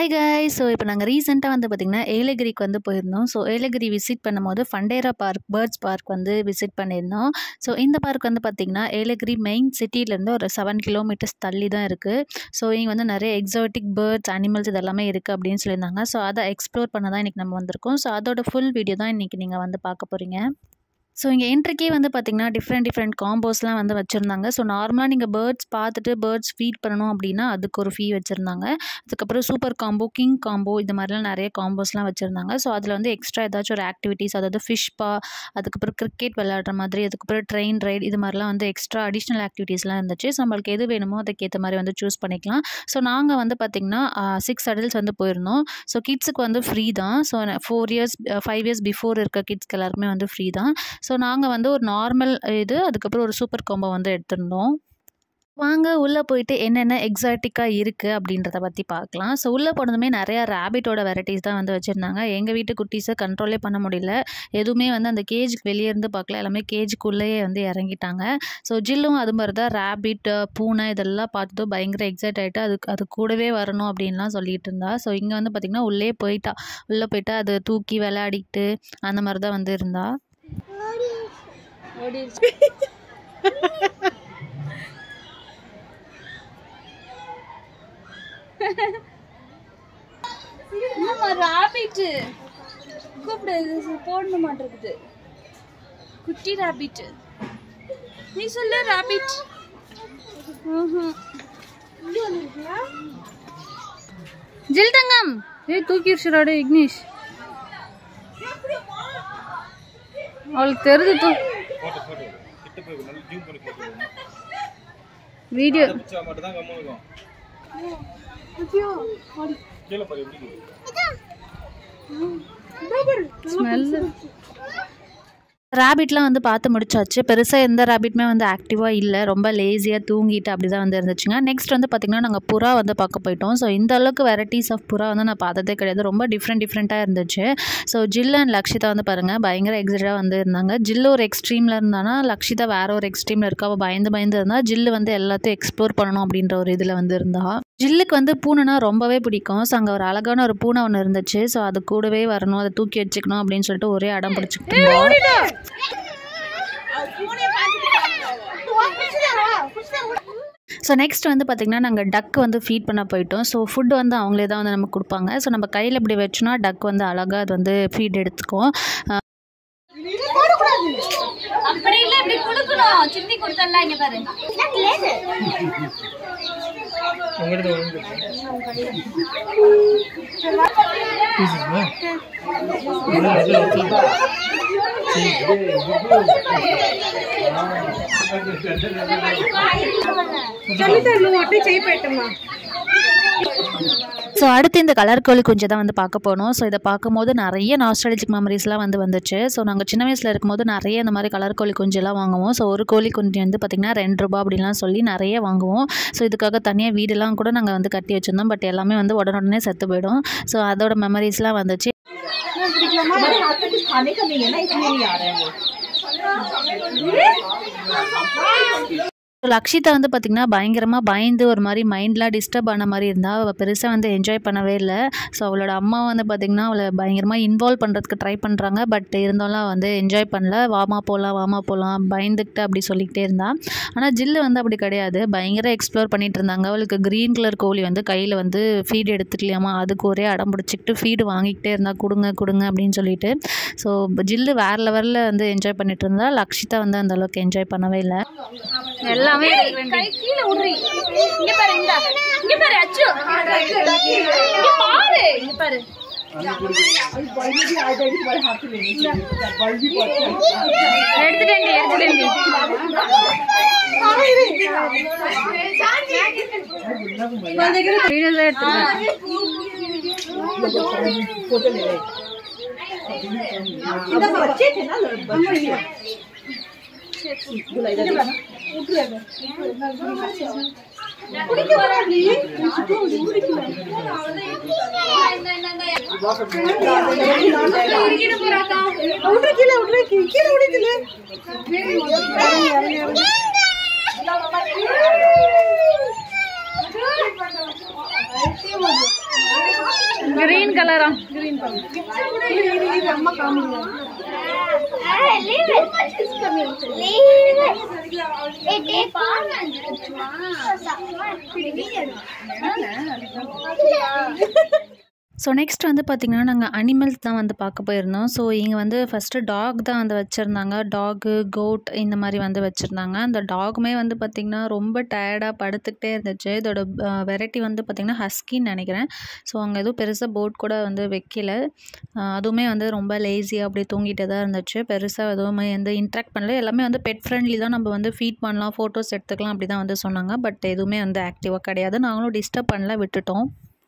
Hi காய் so இப்போ நாங்கள் ரீசெண்டாக வந்து பார்த்திங்கன்னா ஏலகிரிக்கு வந்து போயிருந்தோம் ஸோ ஏலகிரி விசிட் பண்ணும்போது ஃபண்டேரா பார்க் பேர்ட்ஸ் பார்க் வந்து விசிட் பண்ணியிருந்தோம் ஸோ இந்த பார்க் வந்து பார்த்திங்கன்னா ஏலகிரி மெயின் சிட்டிலேருந்து ஒரு செவன் கிலோமீட்டர்ஸ் தள்ளி தான் இருக்குது ஸோ இங்கே வந்து நிறைய எக்ஸாட்டிக் பேர்ட்ஸ் அனிமல்ஸ் இதெல்லாமே இருக்குது அப்படின்னு சொல்லியிருந்தாங்க ஸோ அதை எக்ஸ்ப்ளோர் பண்ண தான் இன்றைக்கி நம்ம வந்திருக்கோம் ஸோ அதோட ஃபுல் வீடியோ தான் இன்றைக்கி நீங்கள் வந்து பார்க்க போகிறீங்க ஸோ இங்கே என்ட்ரிக்கே வந்து பார்த்திங்கன்னா டிஃப்ரெண்ட் டிஃப்ரெண்ட் காம்போஸ்லாம் வந்து வச்சுருந்தாங்க ஸோ நார்மலாக நீங்கள் பேர்ட்ஸ் பார்த்துட்டு பேர்ட்ஸ் ஃபீட் பண்ணணும் அப்படின்னா அதுக்கு ஒரு ஃபீ வச்சுருந்தாங்க அதுக்கப்புறம் சூப்பர் காம்போ கிங் காம்போ இது மாதிரிலாம் நிறைய காம்போஸ்லாம் வச்சுருந்தாங்க ஸோ அதில் வந்து எக்ஸ்ட்ரா ஏதாச்சும் ஒரு ஆக்டிவிட்டீஸ் அதாவது ஃபிஷ் பா அதுக்கப்புறம் கிரிக்கெட் விளையாடுற மாதிரி அதுக்கப்புறம் ட்ரெயின் ரைட் இது மாதிரிலாம் வந்து எக்ஸ்ட்ரா அடிஷ்னல் ஆக்டிவிட்டீஸ்லாம் இருந்துச்சு ஸோ நம்மளுக்கு எது வேணுமோ அதுக்கேற்ற மாதிரி வந்து சூஸ் பண்ணிக்கலாம் ஸோ நாங்கள் வந்து பார்த்திங்கன்னா சிக்ஸ் அடல்ட்ஸ் வந்து போயிருந்தோம் ஸோ கிட்ஸுக்கு வந்து ஃப்ரீ தான் so four years five years before இருக்க கிட்ஸ்க்கு எல்லாருக்குமே வந்து ஃப்ரீ தான் ஸோ நாங்கள் வந்து ஒரு நார்மல் இது அதுக்கப்புறம் ஒரு சூப்பர் காம்போ வந்து எடுத்திருந்தோம் வாங்க உள்ளே போயிட்டு என்னென்ன எக்ஸாட்டிக்காக இருக்குது அப்படின்றத பற்றி பார்க்கலாம் ஸோ உள்ளே போனதுமே நிறையா ரேபிட்டோட வெரைட்டிஸ் தான் வந்து வச்சுருந்தாங்க எங்கள் வீட்டு குட்டீஸை கண்ட்ரோலே பண்ண முடியல எதுவுமே வந்து அந்த கேஜுக்கு வெளியே இருந்து பார்க்கல எல்லாமே கேஜுக்குள்ளேயே வந்து இறங்கிட்டாங்க ஸோ ஜில்லும் அது மாதிரி தான் ரேபிட் பூனை இதெல்லாம் பார்த்துட்டு பயங்கர எக்ஸைட் ஆகிட்டு அதுக்கு அது கூடவே வரணும் அப்படின்லாம் சொல்லிட்டு இருந்தா ஸோ இங்கே வந்து பார்த்திங்கன்னா உள்ளே போயிட்டா உள்ளே போயிட்டா அது தூக்கி விளையாடிக்கிட்டு அந்த மாதிரி தான் வந்து இருந்தா என்னம்மா ராபிட்டு கூப்பிடு இது போடணும் மாட்டிருக்குது குட்டி ராபிட் நீ சொல்லு ராபிட் ஜில் தங்கம் ஏய் தூக்கிடுச்சுடாடு இக்னிஷ் அவளுக்கு தெரிஞ்சு தூ போட்டோ போட்டோ கிட்ட போய் நல்லா ஜூம் பண்ணி போட்டோ வீடியோ பிடிச்சா மட்டும் தான் கம்மு இருக்கும் கீழே பாரு எப்படி இருக்கு. ஸ்மெல்லு ரேபிட்லாம் வந்து பார்த்து முடிச்சாச்சு பெருசாக எந்த ரேபிட்டுமே வந்து ஆக்டிவாக இல்லை ரொம்ப லேசியாக தூங்கிட்டு அப்படி தான் வந்து இருந்துச்சுங்க நெக்ஸ்ட் வந்து பார்த்திங்கன்னா நாங்கள் புறா வந்து பார்க்க போயிட்டோம் ஸோ இந்த அளவுக்கு வெரைட்டிஸ் ஆஃப் புறா வந்து நான் பார்த்ததே கிடையாது ரொம்ப டிஃப்ரெண்ட் டிஃப்ரெண்ட்டாக இருந்துச்சு ஸோ ஜில் அண்ட் லக்ஷிதா வந்து பாருங்கள் பயங்கர எக்ஸைட்டாக வந்து இருந்தாங்க ஜில்லு ஒரு எக்ஸ்ட்ரீமில் இருந்தானா லக்ஷிதா வேற ஒரு எக்ஸ்ட்ரீமில் இருக்கா அவள் பயந்து பயந்து இருந்தா ஜில்லு வந்து எல்லாத்தையும் எக்ஸ்ப்ளோர் பண்ணணும் அப்படின்ற ஒரு இதில் வந்து இருந்தா ஜில்லுக்கு வந்து பூனைனா ரொம்பவே பிடிக்கும் ஸோ அங்கே ஒரு அழகான ஒரு பூனை ஒன்று இருந்துச்சு ஸோ அது கூடவே வரணும் அதை தூக்கி வச்சுக்கணும் அப்படின்னு சொல்லிட்டு ஒரே அடம் பிடிச்சிக்கிட்டு இருந்தா ஸோ நெக்ஸ்ட் வந்து பார்த்திங்கன்னா நாங்கள் டக் வந்து ஃபீட் பண்ண போயிட்டோம் ஸோ ஃபுட் வந்து அவங்களே தான் வந்து நமக்கு கொடுப்பாங்க ஸோ நம்ம கையில் இப்படி வச்சோன்னா டக் வந்து அழகாக அது வந்து ஃபீட் எடுத்துக்கும் அப்படி இல்ல இப்படி குடுக்கணும் சிந்தி கொடுத்தல இங்க பாரு உங்ககிட்ட ஒழுங்கு இருக்கு. ஸோ அடுத்து இந்த கலர் கோழி குஞ்சு தான் வந்து பார்க்க போனோம் ஸோ இதை பார்க்கும்போது நிறைய நாஸ்டாலஜிக் மெமரிஸ்லாம் வந்து வந்துச்சு ஸோ நாங்கள் சின்ன வயசில் இருக்கும்போது நிறைய இந்த மாதிரி கலர் கோழி குஞ்செல்லாம் வாங்குவோம் ஸோ ஒரு கோழி குஞ்சு வந்து பார்த்திங்கன்னா ரெண்டு ரூபா அப்படின்லாம் சொல்லி நிறைய வாங்குவோம் ஸோ இதுக்காக தனியாக வீடெல்லாம் கூட நாங்கள் வந்து கட்டி வச்சுருந்தோம் பட் எல்லாமே வந்து உடனுடனே செத்து போயிடும் ஸோ அதோட மெமரிஸ்லாம் வந்துச்சு ஸோ லக்ஷிதா வந்து பார்த்திங்கன்னா பயங்கரமாக பயந்து ஒரு மாதிரி மைண்ட்லாம் டிஸ்டர்ப் ஆன மாதிரி இருந்தா அவள் பெருசாக வந்து என்ஜாய் பண்ணவே இல்லை ஸோ அவளோட அம்மா வந்து பார்த்திங்கன்னா அவளை பயங்கரமாக இன்வால்வ் பண்ணுறதுக்கு ட்ரை பண்ணுறாங்க பட் இருந்தாலும் வந்து என்ஜாய் பண்ணல வாமா போகலாம் வாமா போகலாம் பயந்துக்கிட்டு அப்படி சொல்லிக்கிட்டே இருந்தா ஆனால் ஜில்லு வந்து அப்படி கிடையாது பயங்கர எக்ஸ்ப்ளோர் பண்ணிட்டு இருந்தாங்க அவளுக்கு க்ரீன் கலர் கோழி வந்து கையில் வந்து ஃபீடு எடுத்துக்கலையாமா அதுக்கு ஒரே அடம் பிடிச்சிக்கிட்டு ஃபீடு வாங்கிக்கிட்டே இருந்தா கொடுங்க கொடுங்க அப்படின்னு சொல்லிட்டு ஸோ ஜில்லு வேறு லெவலில் வந்து என்ஜாய் பண்ணிட்டு இருந்தா லக்ஷிதா வந்து அந்த அளவுக்கு என்ஜாய் பண்ணவே இல்லை எல்லாமே கை கீழ உடுறி இங்க பாரு இந்த இங்க பாரு அச்சு இங்க பாரு இங்க பாரு எடுத்துட்டேன் எடுத்துட்டேன் வீடியோல எடுத்துட்டேன் கிரீன் கலரா ஸோ நெக்ஸ்ட் வந்து பார்த்திங்கன்னா நாங்கள் அனிமல்ஸ் தான் வந்து பார்க்க போயிருந்தோம் ஸோ இங்கே வந்து ஃபஸ்ட்டு டாக் தான் வந்து வச்சுருந்தாங்க டாகு கோட் இந்த மாதிரி வந்து வச்சுருந்தாங்க அந்த டாகுமே வந்து பார்த்திங்கன்னா ரொம்ப டயர்டாக படுத்துக்கிட்டே இருந்துச்சு இதோட வெரைட்டி வந்து பார்த்திங்கன்னா ஹஸ்கின்னு நினைக்கிறேன் ஸோ அங்கே எதுவும் பெருசாக போட் கூட வந்து வைக்கல அஹ் அதுவுமே வந்து ரொம்ப லேசியாக அப்படியே தூங்கிட்டே தான் இருந்துச்சு பெருசாக எதுவுமே எந்த இன்ட்ராக்ட் பண்ணல எல்லாமே வந்து பெட் ஃப்ரெண்ட்லி தான் நம்ம வந்து ஃபீட் பண்ணலாம் ஃபோட்டோஸ் எடுத்துக்கலாம் அப்படி தான் வந்து சொன்னாங்க பட் எதுவுமே வந்து ஆக்டிவாக கிடையாது நாங்களும் டிஸ்டர்ப் பண்ணல விட்டுட்டோம்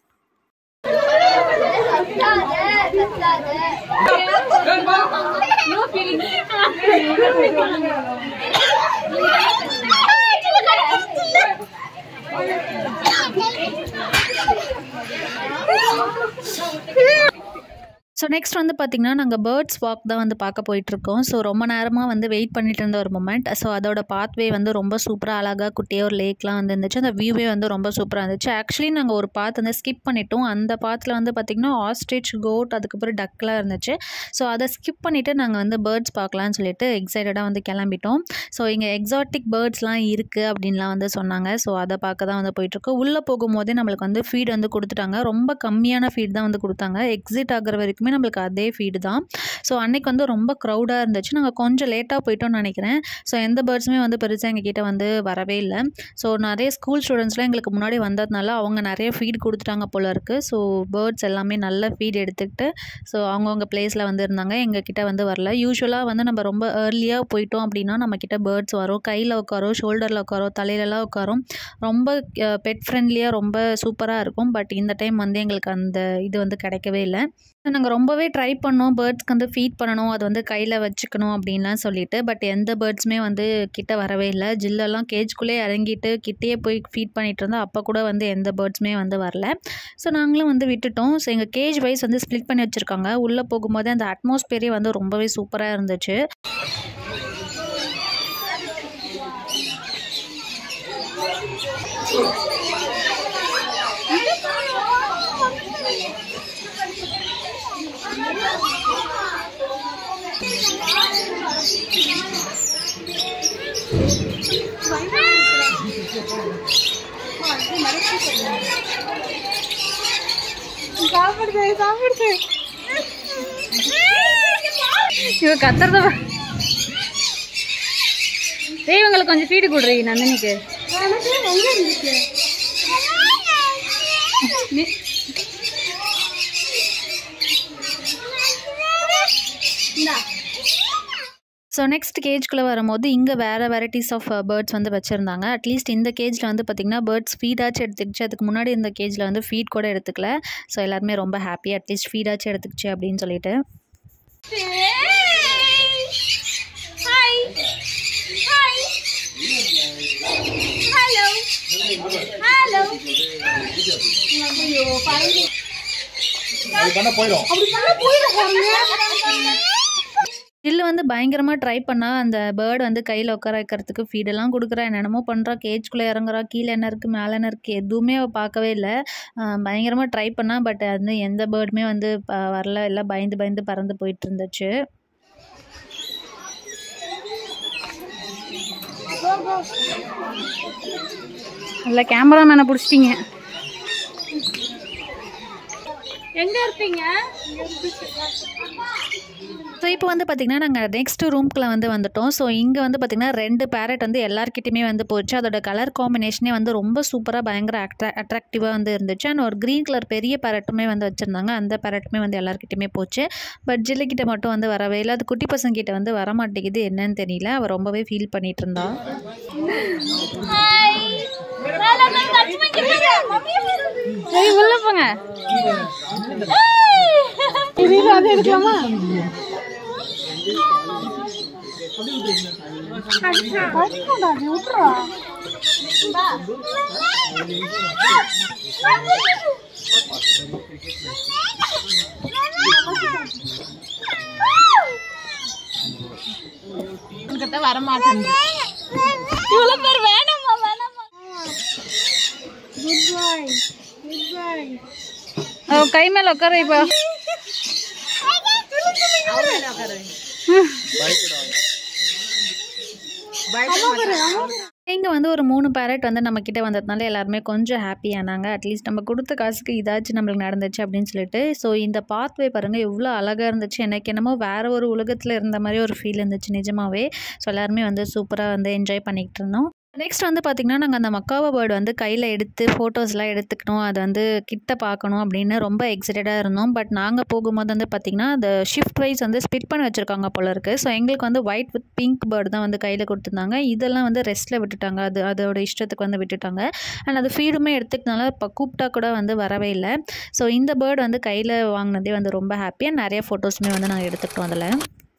ஸோ நெக்ஸ்ட் வந்து பார்த்திங்கன்னா நாங்கள் பேர்ட்ஸ் வாக் தான் வந்து பார்க்க போயிட்டுருக்கோம் ஸோ ரொம்ப நேரமாக வந்து வெயிட் பண்ணிட்டு இருந்த ஒரு மூமெண்ட் ஸோ அதோட பாத்வே வந்து ரொம்ப சூப்பராக அழகாக குட்டியாக ஒரு லேக்லாம் வந்து இருந்துச்சு அந்த வியூவே வந்து ரொம்ப சூப்பராக இருந்துச்சு ஆக்சுவலி நாங்கள் ஒரு பாத் வந்து ஸ்கிப் பண்ணிட்டோம் அந்த பாத்தில் வந்து பார்த்திங்கன்னா ஆஸ்ட்ரிச் கோட் அதுக்கப்புறம் டக்லாம் இருந்துச்சு ஸோ அதை ஸ்கிப் பண்ணிவிட்டு நாங்கள் வந்து பேர்ட்ஸ் பார்க்கலான்னு சொல்லிட்டு எக்ஸைட்டடாக வந்து கிளம்பிட்டோம் ஸோ இங்கே எக்ஸாட்டிக் பேர்ட்ஸ்லாம் இருக்குது அப்படின்லாம் வந்து சொன்னாங்க ஸோ அதை பார்க்க தான் வந்து போயிட்டுருக்கோம் உள்ளே போகும்போதே நம்மளுக்கு வந்து ஃபீட் வந்து கொடுத்துட்டாங்க ரொம்ப கம்மியான ஃபீட் தான் வந்து கொடுத்தாங்க எக்ஸிட் ஆகிற வரைக்குமே நம்மளுக்கு அதே ஃபீடு தான் ஸோ அன்னைக்கு வந்து ரொம்ப க்ரௌடாக இருந்துச்சு நாங்கள் கொஞ்சம் லேட்டாக போயிட்டோம்னு நினைக்கிறேன் ஸோ எந்த பேர்ட்ஸுமே வந்து பெருசாக எங்ககிட்ட வந்து வரவே இல்லை ஸோ நிறைய ஸ்கூல் ஸ்டூடெண்ட்ஸ்லாம் எங்களுக்கு முன்னாடி வந்ததுனால அவங்க நிறைய ஃபீட் கொடுத்துட்டாங்க போல இருக்குது ஸோ பேர்ட்ஸ் எல்லாமே நல்ல ஃபீட் எடுத்துக்கிட்டு ஸோ அவங்கவுங்க பிளேஸில் வந்து இருந்தாங்க எங்ககிட்ட வந்து வரல யூஸ்வலாக வந்து நம்ம ரொம்ப ஏர்லியாக போயிட்டோம் அப்படின்னா நம்மக்கிட்ட பேர்ட்ஸ் வரும் கையில் உட்காரும் ஷோல்டரில் உட்காரும் தலையிலலாம் உட்காரும் ரொம்ப பெட் ஃப்ரெண்ட்லியாக ரொம்ப சூப்பராக இருக்கும் பட் இந்த டைம் வந்து எங்களுக்கு அந்த இது வந்து கிடைக்கவே இல்லை நாங்கள் ரொம்பவே ட்ரை பண்ணோம் பேர்ட்ஸ்க்கு வந்து ஃபீட் பண்ணணும் அது வந்து கையில் வச்சுக்கணும் அப்படின்லாம் சொல்லிட்டு பட் எந்த பேர்ட்ஸுமே வந்து கிட்ட வரவே இல்லை ஜில்லெல்லாம் கேஜ்குள்ளே இறங்கிட்டு கிட்டேயே போய் ஃபீட் பண்ணிட்டு இருந்தோம் அப்போ கூட வந்து எந்த பேர்ட்ஸுமே வந்து வரல ஸோ நாங்களும் வந்து விட்டுட்டோம் ஸோ எங்கள் கேஜ் வைஸ் வந்து ஸ்ப்ளிட் பண்ணி வச்சுருக்காங்க உள்ளே போகும்போது அந்த அட்மாஸ்பியரே வந்து ரொம்பவே சூப்பராக இருந்துச்சு இவ கத்துறத பா- ஏய் இவங்களுக்கு கொஞ்சம் ஃபீடு கொடுறீ நந்தினிக்கு நீ- ஸோ நெக்ஸ்ட் கேஜ்குள்ளே வரும்போது இங்கே வேறு வெரைட்டிஸ் ஆஃப் பேர்ட்ஸ் வந்து வச்சுருந்தாங்க அட்லீஸ்ட் இந்த கேஜில் வந்து பார்த்திங்கன்னா பேர்ட்ஸ் ஃபீடாச்சும் எடுத்துக்கிச்சு அதுக்கு முன்னாடி இந்த கேஜில் வந்து ஃபீட் கூட எடுத்துக்கல ஸோ எல்லாருமே ரொம்ப ஹாப்பி அட்லீஸ்ட் ஃபீடாச்சும் எடுத்துக்கிச்சு அப்படின்னு சொல்லிட்டு ஹாய் ஹாய் ஹலோ ஹலோ அது பண்ண போயிடும் ஜில்லு வந்து பயங்கரமாக ட்ரை பண்ணா அந்த பேர்டு வந்து கையில் உட்கார வைக்கிறதுக்கு ஃபீடெல்லாம் கொடுக்குறா என்னென்னமோ பண்ணுறா கேஜ்குள்ளே இறங்குறா கீழே என்ன இருக்குது மேலே என்ன இருக்குது எதுவுமே அவள் பார்க்கவே இல்லை பயங்கரமாக ட்ரை பண்ணா பட் வந்து எந்த பேர்டுமே வந்து ப- வரல எல்லாம் பயந்து பயந்து பறந்து போயிட்டு இருந்துச்சு நல்ல கேமராமேனை பிடிச்சிட்டீங்க எங்க இருப்பீங்க ஸோ இப்போ வந்து பார்த்திங்கன்னா நாங்கள் நெக்ஸ்ட் ரூம்குள்ளே வந்து வந்துட்டோம் ஸோ இங்கே வந்து பார்த்திங்கன்னா ரெண்டு பேரட் வந்து எல்லாருக்கிட்டையுமே வந்து போச்சு அதோட கலர் காம்பினேஷனே வந்து ரொம்ப சூப்பராக பயங்கர அட்ரா அட்ராக்டிவாக வந்து இருந்துச்சு அண்ட் ஒரு க்ரீன் கலர் பெரிய பேரட்டுமே வந்து வச்சுருந்தாங்க அந்த பேரட்டுமே வந்து எல்லாருக்கிட்டையுமே போச்சு பட் ஜில்லுக்கிட்ட மட்டும் வந்து வரவே இல்லை அது குட்டி பசங்கிட்ட வந்து வர மாட்டேங்குது என்னன்னு தெரியல அவள் ரொம்பவே ஃபீல் பண்ணிட்டு இருந்தா சரி உள்ள போங்க உங்ககிட்ட வர மாட்டேன் இவ்வளவு பேர் வேணாமா வேணாமா குட் பாய் குட் பாய் ஓ, கை மேல உட்கார இப்போ இங்கே வந்து ஒரு மூணு பேரட் வந்து நம்ம கிட்ட வந்ததுனால எல்லாருமே கொஞ்சம் ஹாப்பி ஆனாங்க அட்லீஸ்ட் நம்ம கொடுத்த காசுக்கு இதாச்சும் நம்மளுக்கு நடந்துச்சு அப்படின்னு சொல்லிட்டு ஸோ இந்த பாத்வே பாருங்கள் எவ்வளோ அழகாக இருந்துச்சு எனக்கு என்னமோ வேறு ஒரு உலகத்தில் இருந்த மாதிரி ஒரு ஃபீல் இருந்துச்சு நிஜமாவே ஸோ எல்லாருமே வந்து சூப்பராக வந்து என்ஜாய் பண்ணிக்கிட்டு இருந்தோம் நெக்ஸ்ட் வந்து பார்த்திங்கன்னா நாங்கள் அந்த மக்காவா பேர்டு வந்து கையில் எடுத்து ஃபோட்டோஸ்லாம் எடுத்துக்கணும் அது வந்து கிட்ட பார்க்கணும் அப்படின்னு ரொம்ப எக்ஸைட்டடாக இருந்தோம் பட் நாங்கள் போகும்போது வந்து பார்த்திங்கன்னா அந்த ஷிஃப்ட் வைஸ் வந்து ஸ்பிட் பண்ணி வச்சுருக்காங்க போல இருக்குது ஸோ எங்களுக்கு வந்து ஒயிட் வித் பிங்க் பேர்டு தான் வந்து கையில் கொடுத்துருந்தாங்க இதெல்லாம் வந்து ரெஸ்ட்டில் விட்டுட்டாங்க அது அதோட இஷ்டத்துக்கு வந்து விட்டுட்டாங்க அண்ட் அது ஃபீடுமே எடுத்துக்கனால இப்போ கூப்பிட்டா கூட வந்து வரவே இல்லை ஸோ இந்த பேர்டு வந்து கையில் வாங்கினதே வந்து ரொம்ப ஹாப்பியாக நிறைய ஃபோட்டோஸுமே வந்து நாங்கள் எடுத்துக்கிட்டோம் அதில்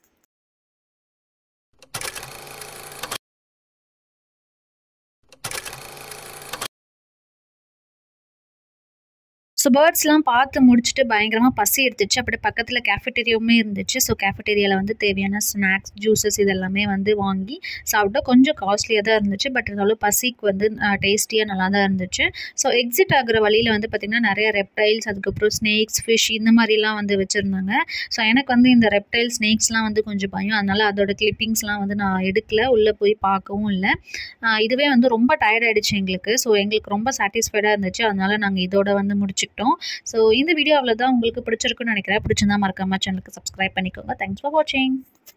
ஸோ பேர்ட்ஸ்லாம் பார்த்து முடிச்சுட்டு பயங்கரமாக பசி எடுத்துச்சு அப்படியே பக்கத்தில் கேஃபெட்டேரியாவுமே இருந்துச்சு ஸோ கேஃபெட்டேரியாவில் வந்து தேவையான ஸ்நாக்ஸ் ஜூஸஸ் இதெல்லாமே வந்து வாங்கி சாப்பிட்டா கொஞ்சம் காஸ்ட்லியாக தான் இருந்துச்சு பட் இருந்தாலும் பசிக்கு வந்து டேஸ்டியாக நல்லா தான் இருந்துச்சு ஸோ எக்ஸிட் ஆகுற வழியில் வந்து பார்த்திங்கன்னா நிறைய ரெப்டைல்ஸ் அதுக்கப்புறம் ஸ்னேக்ஸ் ஃபிஷ் இந்த மாதிரிலாம் வந்து வச்சுருந்தாங்க ஸோ எனக்கு வந்து இந்த ரெப்டைல் ஸ்னேக்ஸ்லாம் வந்து கொஞ்சம் பயம் அதனால் அதோட கிளிப்பிங்ஸ்லாம் வந்து நான் எடுக்கல உள்ளே போய் பார்க்கவும் இல்லை ஆஹ் இதுவே வந்து ரொம்ப டயர்ட் ஆயிடுச்சு எங்களுக்கு ஸோ எங்களுக்கு ரொம்ப சாட்டிஸ்ஃபைடாக இருந்துச்சு அதனால நாங்கள் இதோட வந்து முடிச்சுக்கிட்டோம் ஸோ இந்த வீடியோ அவ்வளோதான் உங்களுக்கு பிடிச்சிருக்குன்னு நினைக்கிறேன் பிடிச்சிருந்தா மறக்காம சேனலுக்கு சப்ஸ்கிரைப் பண்ணிக்கோங்க தேங்க்ஸ் ஃபார் வாட்சிங்